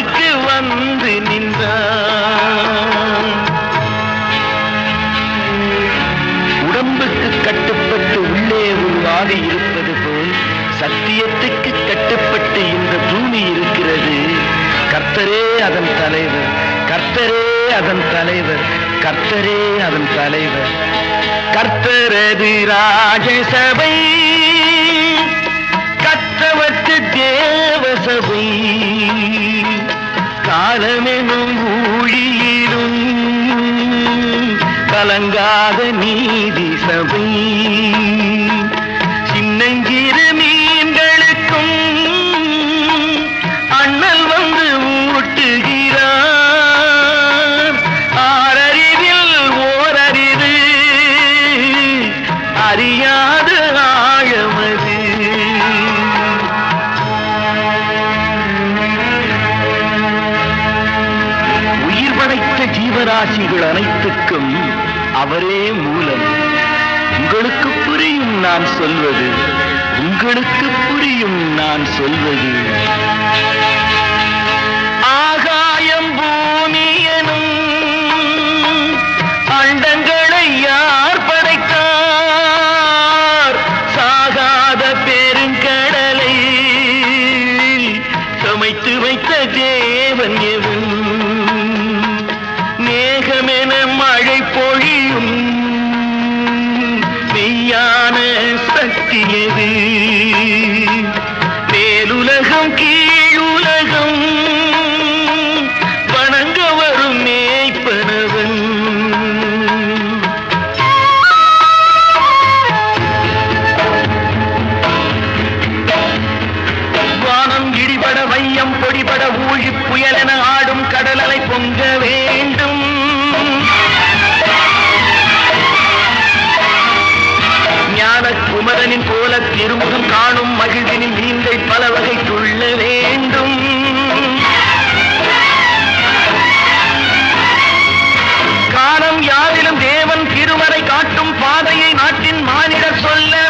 வாசலுக்கு வந்து நின்றான் உடம்புக்கு கட்டுப்பட்டு உள்ளே ஒரு ஆவி இருப்பது போல் சத்தியத்துக்கு கட்டுப்பட்டு இந்த பூமி இருக்கிறது கர்த்தரே அதன் தலைவர் கர்த்தரே அதன் தலைவர் கர்த்தரே அதன் தலைவர் கர்த்தரது ராஜசபை கத்தவத்து தேவசபை காலமெனும் ஊழியிலும் கலங்காத நீதி சபை சின்னஞ்சிறு மீன்களுக்கும் அண்ணல் வந்து ஊட்டுகிறார் ஆறறிவில் ஓரறிவு அறியாத ஆழமது உயிர் படைத்த ஜீவராசிகள் அனைத்துக்கும் அவரே மூலம் உங்களுக்கு புரியும் நான் சொல்வது உங்களுக்கு புரியும் நான் சொல்வது ஆகாயம் பூமி எனும் அண்டங்களை யார் படைத்தார் சாகாத பெருங்கடலை சமைத்து வைத்த தேவன் எவன் மேகமென மழை பொழியும் மெய்யான சக்தி எது மேலுலகம் கீழுலகம் வணங்க வரும் மேய்ப்பனவன் வானம் இடிபட வையம் பொடிபட ஊழி புயலென ஆடும் கடலலை பொங்க வேண்டும் ஞான குமரனின் போல திருமுகம் காணும் மகிழ்வினின் மீன்கை பல வகை துள்ள வேண்டும் காலம் யாரிலும் தேவன் திருமறை காட்டும் பாதையை நாட்டின் மானிடர் சொல்ல